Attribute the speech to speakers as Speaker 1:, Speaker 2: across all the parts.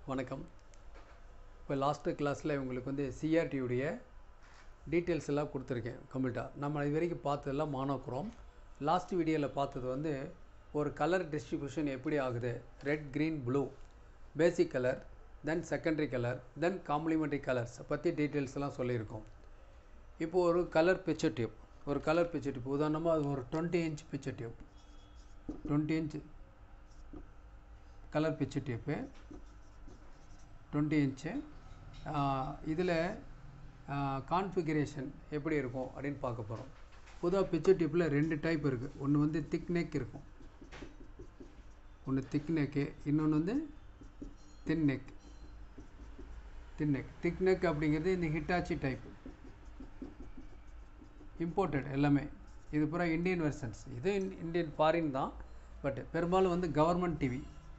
Speaker 1: வணக்கம் இப்போ லாஸ்ட்டு கிளாஸில் உங்களுக்கு வந்து சிஆர்டியுடைய டீட்டெயில்ஸ் எல்லாம் கொடுத்துருக்கேன் கம்ப்ளீட்டாக நம்ம இது வரைக்கும் பார்த்ததெல்லாம் மானோக்ரோம் லாஸ்ட் வீடியோவில் பார்த்தது வந்து ஒரு கலர் டிஸ்ட்ரிபியூஷன் எப்படி ஆகுது red green blue basic colour then secondary colour then complementary colours பற்றி டீட்டெயில்ஸ் எல்லாம் சொல்லியிருக்கோம் இப்போது ஒரு கலர் பிக்சர் டியூப் ஒரு கலர் பிக்சர் டியூப் உதாரணமாக அது ஒரு twenty inch picture tube twenty inch colour picture tube twenty inch இதில் கான்ஃபிகரேஷன் எப்படி இருக்கும் அப்படின்னு பார்க்க போகிறோம் பொதுவாக பிக்சர் டியூப்பில் ரெண்டு டைப் இருக்குது ஒன்று வந்து திக் நெக் இருக்கும் ஒன்று திக் நெக்கு இன்னொன்று வந்து thin neck thin neck thick neck அப்படிங்கிறது இந்த ஹிட்டாச்சி டைப் இம்போர்ட்டட் எல்லாமே இது பூரா இந்தியன் வெர்ஷன்ஸ் இது இன்- இந்தியன் ஃபாரின் தான் பட் பெரும்பாலும் வந்து கவர்மெண்ட் டிவி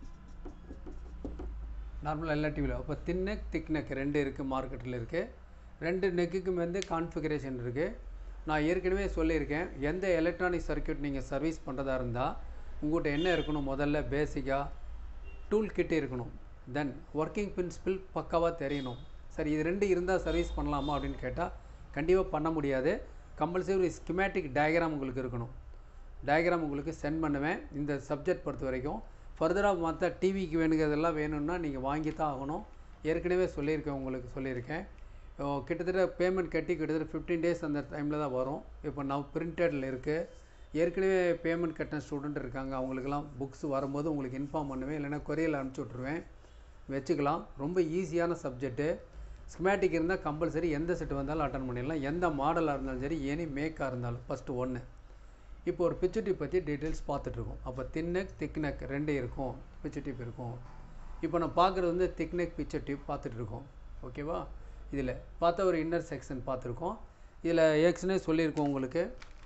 Speaker 1: நார்மலாக எல்லா டிவியில் அப்போ தின் நெக் திக் நெக் ரெண்டு இருக்குது மார்க்கெட்டில் இருக்குது ரெண்டு நெக்குக்கும் வந்து கான்ஃபிகரேஷன் இருக்குது நான் ஏற்கனவே சொல்லியிருக்கேன் எந்த எலக்ட்ரானிக் சர்க்யூட் நீங்கள் சர்வீஸ் பண்ணுறதா இருந்தால் உங்கள்கிட்ட என்ன இருக்கணும் முதல்ல பேசிக்காக டூல் கிட் இருக்கணும் தென் ஒர்க்கிங் பிரின்சிபிள் பக்காவாக தெரியணும் சரி இது ரெண்டு இருந்தால் சர்வீஸ் பண்ணலாமா அப்படின்னு கேட்டால் கண்டிப்பாக பண்ண முடியாது கம்பல்சரி ஒரு ஸ்கிமேட்டிக் டயக்ராம் உங்களுக்கு இருக்கணும் டயக்ராம் உங்களுக்கு சென்ட் பண்ணுவேன் இந்த சப்ஜெக்ட் பொறுத்த வரைக்கும் ஃபர்தராக மற்ற டிவிக்கு வேணுங்கிறதெல்லாம் வேணும்னா நீங்கள் வாங்கி தான் ஆகணும் ஏற்கனவே சொல்லியிருக்கேன் உங்களுக்கு சொல்லியிருக்கேன் ஓ, கிட்டத்தட்ட பேமெண்ட் கட்டி கிட்டத்தட்ட ஃபிஃப்டீன் டேஸ் அந்த டைமில் தான் வரும் இப்போ நான் பிரிண்டடில் இருக்குது ஏற்கனவே பேமெண்ட் கட்டின ஸ்டூடெண்ட் இருக்காங்க அவங்களுக்கெல்லாம் புக்ஸ் வரும்போது உங்களுக்கு இன்ஃபார்ம் பண்ணுவேன் இல்லைன்னா கொரியரில் அனுப்பிச்சி விட்ருவேன் வச்சுக்கலாம் ரொம்ப ஈஸியான சப்ஜெக்ட்டு ஸ்கிமேட்டிக் இருந்தால் கம்பல்சரி எந்த செட் வந்தாலும் அட்டன் பண்ணிடலாம் எந்த மாடலாக இருந்தாலும் சரி எனி மேக்காக இருந்தாலும் ஃபஸ்ட்டு ஒன்று இப்போ ஒரு பிக்சர் டியூப் பற்றி டீட்டெயில்ஸ் பார்த்துட்ருக்கோம் அப்போ தின்னெக் திக்னெக் ரெண்டு இருக்கும் பிக்சர் டியூப் இருக்கும் இப்போ நான் பார்க்குறது வந்து திக்னெக் பிக்சர் டியூப் பார்த்துட்ருக்கோம் ஓகேவா இதில் பார்த்தா ஒரு இன்னர் செக்ஷன் பார்த்துருக்கோம் இதில் ஏற்கனவே சொல்லியிருக்கோம் உங்களுக்கு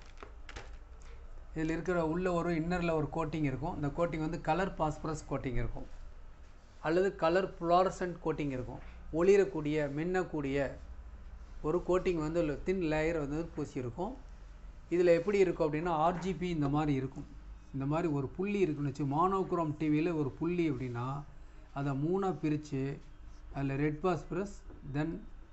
Speaker 1: இதில் இருக்கிற உள்ள ஒரு இன்னரில் ஒரு கோட்டிங் இருக்கும் இந்த கோட்டிங் வந்து கலர் பாஸ்பரஸ் கோட்டிங் இருக்கும் அல்லது கலர் ஃப்ளாரசன்ட் கோட்டிங் இருக்கும் ஒளிரக்கூடிய மின்னக்கூடிய ஒரு கோட்டிங் வந்து தின் லேயர் வந்து பூசி இருக்கும் இதில் எப்படி இருக்கும் அப்படின்னா ஆர்ஜிபி இந்த மாதிரி இருக்கும் இந்த மாதிரி ஒரு புள்ளி இருக்குன்னு வச்சு மானோக்ரோம் டிவியில் ஒரு புள்ளி அப்படின்னா அதை மூணாக பிரித்து அதில் red phosphorus then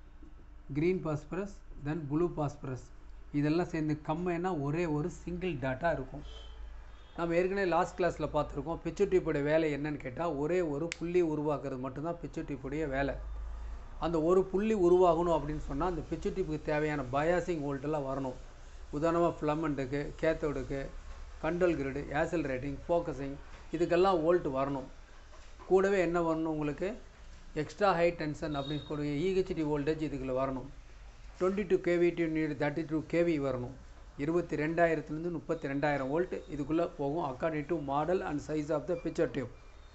Speaker 1: green phosphorus then blue phosphorus இதெல்லாம் சேர்ந்து கம்மைனா ஒரே ஒரு சிங்கிள் டாட்டா இருக்கும் நம்ம ஏற்கனவே லாஸ்ட் கிளாஸில் பார்த்துருக்கோம் பிக்சர் டியூப்போட வேலை என்னன்னு கேட்டால் ஒரே ஒரு புள்ளி உருவாக்குறது மட்டும்தான் பிக்சர் டியூப்புடைய வேலை அந்த ஒரு புள்ளி உருவாகணும் அப்படின்னு சொன்னால் அந்த பிக்சர் டியூப்புக்கு தேவையான பயாசிங் வோல்ட்டெல்லாம் வரணும் உதாரணமாக ஃப்ளமெண்ட்டுக்கு கேத்தோடுக்கு control grid accelerating focusing இதுக்கெல்லாம் வோல்ட் வரணும் கூடவே என்ன வரணும் உங்களுக்கு எக்ஸ்ட்ரா ஹை டென்ஷன் அப்படின்னு கூடிய இஹெச்டி வோல்டேஜ் இதுக்குள்ள வரணும் டுவெண்ட்டி டூ கேவி டு நீடு தேர்ட்டி டூ கேவி வரணும் இருபத்தி ரெண்டாயிரத்துலேருந்து முப்பத்தி ரெண்டாயிரம் வோல்ட் இதுக்குள்ளே போகும் according to model and size of the picture tube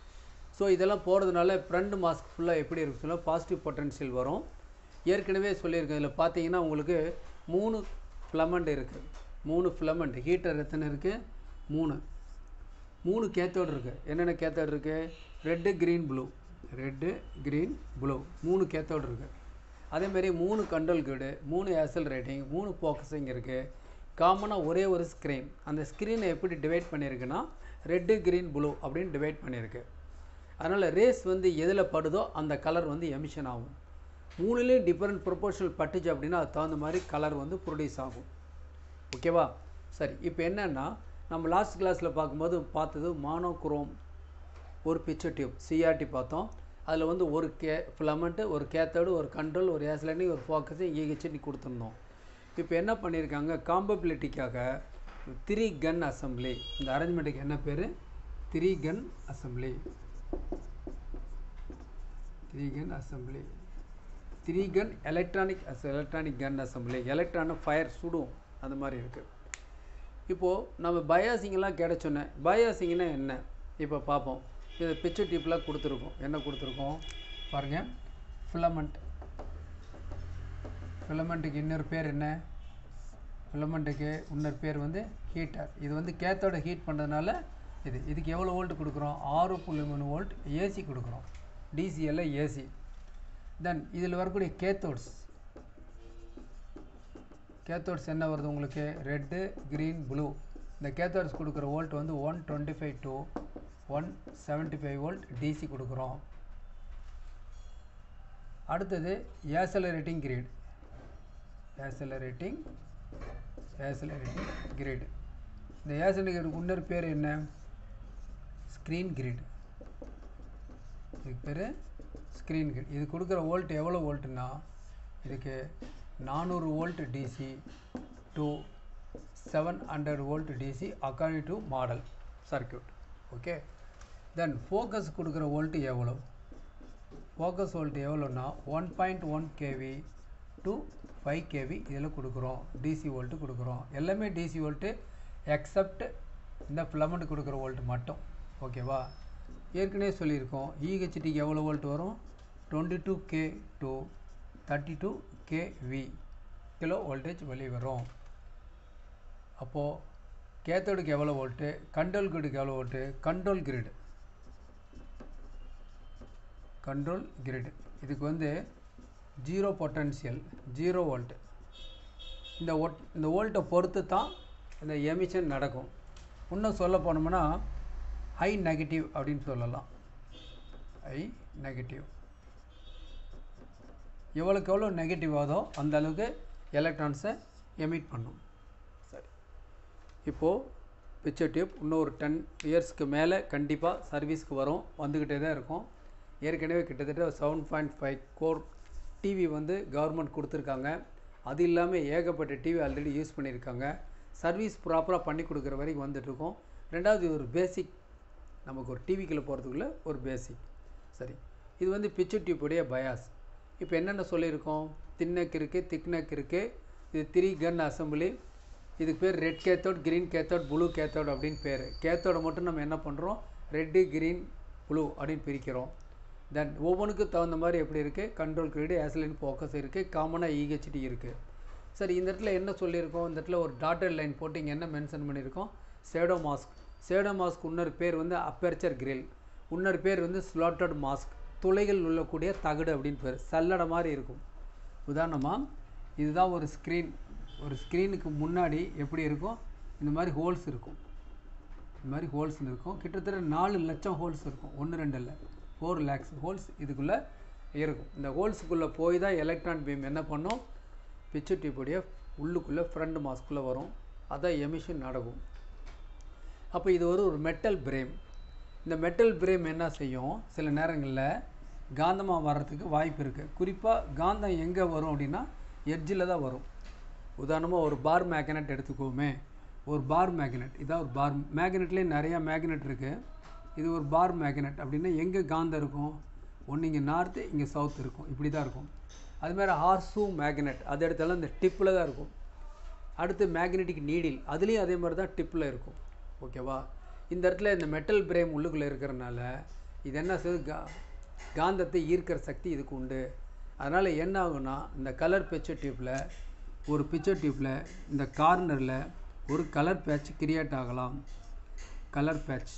Speaker 1: so இதெல்லாம் போகிறதுனால ஃப்ரண்ட் மாஸ்க் ஃபுல்லாக எப்படி இருக்கு சொன்னால் பாசிட்டிவ் பொட்டன்ஷியல் வரும் ஏற்கனவே சொல்லியிருக்கேன் இதில் பார்த்தீங்கன்னா உங்களுக்கு மூணு ஃப்ளமெண்ட் இருக்குது மூணு ஃப்ளமெண்ட் ஹீட்டர் எத்தனை இருக்குது மூணு மூணு கேத்தோடு இருக்குது என்னென்ன கேத்தோடு இருக்குது red green blue red green blue மூணு கேத்தோடு இருக்குது அதேமாரி மூணு கண்ட்ரோல் கீடு மூணு ஏசல் ரேட்டிங் மூணு ஃபோக்கஸிங் இருக்குது காமனாக ஒரே ஒரு ஸ்க்ரீன் அந்த ஸ்க்ரீனை எப்படி டிவைட் பண்ணியிருக்குன்னா ரெட்டு க்ரீன் ப்ளூ அப்படின்னு டிவைட் பண்ணியிருக்கு அதனால் ரேஸ் வந்து எதில் படுதோ அந்த கலர் வந்து எமிஷன் ஆகும் மூணுலேயும் டிஃப்ரெண்ட் ப்ரொபோர்ஷனல் பட்டுச்சு அப்படின்னா அது தகுந்த மாதிரி கலர் வந்து ப்ரொடியூஸ் ஆகும் ஓகேவா சரி இப்போ என்னென்னா நம்ம லாஸ்ட் கிளாஸில் பார்க்கும்போது பார்த்தது மானோக்ரோம் ஒரு பிக்சர் டியூப் சிஆர்டி பார்த்தோம் அதில் வந்து ஒரு கே ஃபிலமெண்ட்டு ஒரு கேத்தோடு ஒரு கண்ட்ரோல் ஒரு ஏசலனி ஒரு ஃபோக்கஸு ஈகிச்சின்னு கொடுத்துருந்தோம் இப்போ என்ன பண்ணியிருக்காங்க காம்பபிலிட்டிக்காக த்ரீ கன் அசம்பிளி இந்த அரேஞ்ச்மெண்ட்டுக்கு என்ன பேர் three gun assembly three gun assembly three gun electronic electronic gun assembly electron fire சுடும் அந்த மாதிரி இருக்குது இப்போது நம்ம பயாசிங்கெல்லாம் கிடைச்சோன்னே பயாசிங்னா என்ன இப்போ பார்ப்போம் இது பிக்சர் டியூப்லாம் கொடுத்துருக்கோம் என்ன கொடுத்துருக்கோம் பாருங்கள் ஃபிலமெண்ட் ஃபிலமெண்ட்டுக்கு இன்னொரு பேர் என்ன ஃபிலமெண்ட்டுக்கு இன்னொரு பேர் வந்து ஹீட்டர் இது வந்து கேத்தோட ஹீட் பண்ணுறதுனால இது இதுக்கு எவ்வளோ வோல்ட் கொடுக்குறோம் ஆறு புள்ளி மூணு வோல்ட் ஏசி கொடுக்குறோம் டிசிஎல்ல ஏசி தென் இதில் வரக்கூடிய கேத்தோட்ஸ் கேத்தோட்ஸ் என்ன வருது உங்களுக்கு ரெட்டு க்ரீன் ப்ளூ இந்த கேத்தோட்ஸ் கொடுக்குற வோல்ட் வந்து one twenty five to one seventy five volt DC கொடுக்குறோம் அடுத்தது ஏசலரேட்டிங் கிரேட் ஏசலரேட்டிங் ஏசலரேட்டிங் கிரேடு இந்த ஏசலரேட்டிங் இன்னொரு பேர் என்ன ஸ்க்ரீன் கிரிட் இதுக்கு பேர் ஸ்க்ரீன் கிரிட் இது கொடுக்குற வோல்ட் எவ்வளோ வோல்ட்டுன்னா இதுக்கு நானூறு volt DC to seven hundred volt DC according to model circuit okay then focus கொடுக்குற வோல்ட் எவ்வளோ ஃபோக்கஸ் வோல்ட் எவ்வளோன்னா one point one KV to five KV இதில் கொடுக்குறோம் டிசி வோல்ட்டு கொடுக்குறோம் எல்லாமே டிசி வோல்ட்டு எக்ஸப்ட் இந்த ஃபிலமெண்ட் கொடுக்குற வோல்ட் மட்டும் ஓகேவா ஏற்கனவே சொல்லியிருக்கோம் இஹெச்டிக்கு எவ்வளோ வோல்ட் வரும் twenty two K to thirty two KV kilo voltage வெளியே வரும் அப்போது கேத்தோடுக்கு எவ்வளோ வோல்ட்டு கண்ட்ரோல் கிரிடுக்கு எவ்வளோ volt control grid control grid இதுக்கு வந்து ஜீரோ பொட்டன்ஷியல் ஜீரோ வோல்ட் இந்த ஒட் இந்த வோல்ட்டை பொறுத்து தான் இந்த எமிஷன் நடக்கும் இன்னும் சொல்ல போனோம்னா ஹை நெகட்டிவ் அப்படின்னு சொல்லலாம் ஹை நெகட்டிவ் எவ்வளோக்கு எவ்வளோ நெகட்டிவ் ஆகுதோ அந்த அளவுக்கு எலக்ட்ரான்ஸை எமிட் பண்ணும் சரி இப்போது பிக்சர் டியூப் இன்னும் ஒரு டென் இயர்ஸ்க்கு மேலே கண்டிப்பாக சர்வீஸ்க்கு வரும் வந்துக்கிட்டே தான் இருக்கும் ஏற்கனவே கிட்டத்தட்ட seven point five crore TV வந்து கவர்மெண்ட் கொடுத்துருக்காங்க அது இல்லாமல் ஏகப்பட்ட டிவி ஆல்ரெடி யூஸ் பண்ணியிருக்காங்க சர்வீஸ் ப்ராப்பராக பண்ணி கொடுக்குற வரைக்கும் வந்துட்டுருக்கோம் ரெண்டாவது இது ஒரு பேசிக் நமக்கு ஒரு டிவிக்குள்ளே போகிறதுக்குள்ள ஒரு பேசிக் சரி இது வந்து பிக்சர் டியூப்புடைய பயாஸ் இப்போ என்னென்ன சொல்லியிருக்கோம் தின்னக் இருக்குது திக்னக் இருக்குது இது த்ரீ கன் அசம்பிளி இதுக்கு பேர் red cathode green cathode blue cathode அப்படின்னு பேர் கேத்தோட மட்டும் நம்ம என்ன பண்ணுறோம் ரெட்டு க்ரீன் ப்ளூ அப்படின்னு பிரிக்கிறோம் தென் ஒவ்வொன்றுக்கும் தகுந்த மாதிரி எப்படி இருக்குது கண்ட்ரோல் கிரீடு ஆசிலின் ஃபோக்கஸ் இருக்குது காமனாக இஹெச்டி இருக்குது சரி இந்த இடத்துல என்ன சொல்லியிருக்கோம் இந்த இடத்துல ஒரு டாட்டர் லைன் போட்டு இங்கே என்ன மென்ஷன் பண்ணியிருக்கோம் சேடோ மாஸ்க் சேடோ மாஸ்க் இன்னொரு பேர் வந்து அப்பெர்ச்சர் கிரில் இன்னொரு பேர் வந்து ஸ்லாட்டட் மாஸ்க் துளைகள் உள்ளக்கூடிய தகடு அப்படின்னு பேர் சல்லடை மாதிரி இருக்கும் உதாரணமாக இதுதான் ஒரு ஸ்க்ரீன் ஒரு ஸ்க்ரீனுக்கு முன்னாடி எப்படி இருக்கும் இந்த மாதிரி ஹோல்ஸ் இருக்கும் இந்த மாதிரி ஹோல்ஸ் இருக்கும் கிட்டத்தட்ட நாலு லட்சம் ஹோல்ஸ் இருக்கும் ஒன்று ரெண்டு இல்லை ஃபோர் லேக்ஸ் ஹோல்ஸ் இதுக்குள்ளே இருக்கும் இந்த ஹோல்ஸுக்குள்ளே போய் தான் எலக்ட்ரான் பீம் என்ன பண்ணும் பிக்சர் டியூப்புடைய உள்ளுக்குள்ளே ஃப்ரண்ட் மாஸ்க்குள்ளே வரும் அதான் எமிஷன் நடக்கும் அப்போ இது ஒரு ஒரு மெட்டல் பிரேம் இந்த மெட்டல் பிரேம் என்ன செய்யும் சில நேரங்களில் காந்தமாக வர்றதுக்கு வாய்ப்பு இருக்குது குறிப்பாக காந்தம் எங்கே வரும் அப்படின்னா எட்ஜில் தான் வரும் உதாரணமாக ஒரு பார் மேக்னெட் எடுத்துக்கோமே ஒரு பார் மேக்னெட் இதான் ஒரு பார் மேக்னெட்லேயே நிறையா மேக்னெட் இருக்குது இது ஒரு பார் மேக்னெட் அப்படின்னா எங்கே காந்தம் இருக்கும் ஒன்று இங்கே நார்த்து இங்கே சவுத் இருக்கும் இப்படி தான் இருக்கும் அதுமாதிரி ஆர்சூ மேக்னெட் அது இடத்துல இந்த டிப்பில் தான் இருக்கும் அடுத்து மேக்னெட்டிக் நீடில் அதுலேயும் அதே மாதிரி தான் டிப்பில் இருக்கும் ஓகேவா இந்த இடத்துல இந்த மெட்டல் பிரேம் உள்ளுக்குள்ளே இருக்கிறனால இது என்ன செய்யுது கா காந்தத்தை ஈர்க்கிற சக்தி இதுக்கு உண்டு அதனால் என்ன ஆகும்னா இந்த கலர் பிக்சர் டியூப்பில் ஒரு பிக்சர் டியூப்பில் இந்த கார்னரில் ஒரு கலர் பேட்ச் கிரியேட் ஆகலாம் கலர் பேட்ச்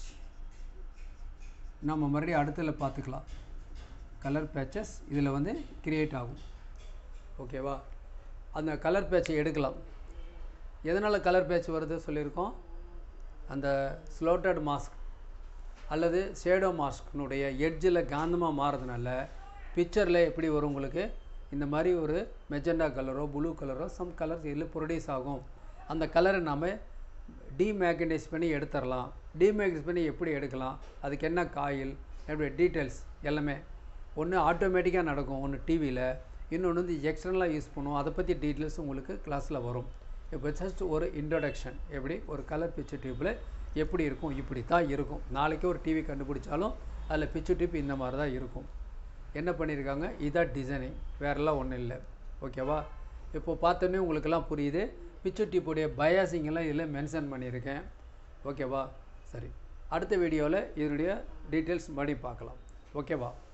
Speaker 1: நம்ம மறுபடியும் அடுத்ததில் பார்த்துக்கலாம் கலர் பேட்சஸ் இதில் வந்து கிரியேட் ஆகும் ஓகேவா அந்த கலர் பேட்சை எடுக்கலாம் எதனால் கலர் பேட்ச் வருது சொல்லியிருக்கோம் அந்த ஸ்லோட்டட் மாஸ்க் அல்லது ஷேடோ மாஸ்க்னுடைய எட்ஜில் காந்தமாக மாறதுனால பிக்சரில் எப்படி வரும் உங்களுக்கு இந்த மாதிரி ஒரு மெஜெண்டா கலரோ ப்ளூ கலரோ சம் கலர்ஸ் இதில் ப்ரொடியூஸ் ஆகும் அந்த கலரை நாம் டிமேக்னைஸ் பண்ணி எடுத்துடலாம் டிமேக்னைஸ் பண்ணி எப்படி எடுக்கலாம் அதுக்கு என்ன காயில் எப்படி டீட்டெயில்ஸ் எல்லாமே ஒன்று ஆட்டோமேட்டிக்காக நடக்கும் ஒன்று டிவியில் இன்னொன்று வந்து எக்ஸ்டர்னலாக யூஸ் பண்ணுவோம் அதை பற்றி டீட்டெயில்ஸ் உங்களுக்கு கிளாஸில் வரும் இப்போ ஜஸ்ட் ஒரு இன்ட்ரடக்ஷன் எப்படி ஒரு கலர் பிக்சர் டியூப்பில் எப்படி இருக்கும் இப்படி தான் இருக்கும் நாளைக்கு ஒரு டிவி கண்டுபிடிச்சாலும் அதில் பிக்சர் டியூப் இந்த மாதிரி தான் இருக்கும் என்ன பண்ணியிருக்காங்க இதான் டிசைனிங் வேறெல்லாம் ஒன்றும் இல்லை ஓகேவா இப்போ பார்த்தோன்னே உங்களுக்கெல்லாம் புரியுது பிக்சர் டியூப்புடைய பயாசிங் எல்லாம் இதில் மென்ஷன் பண்ணியிருக்கேன் ஓகேவா சரி அடுத்த வீடியோவில் இதனுடைய டீட்டெயில்ஸ் மறுபடியும் பார்க்கலாம் ஓகேவா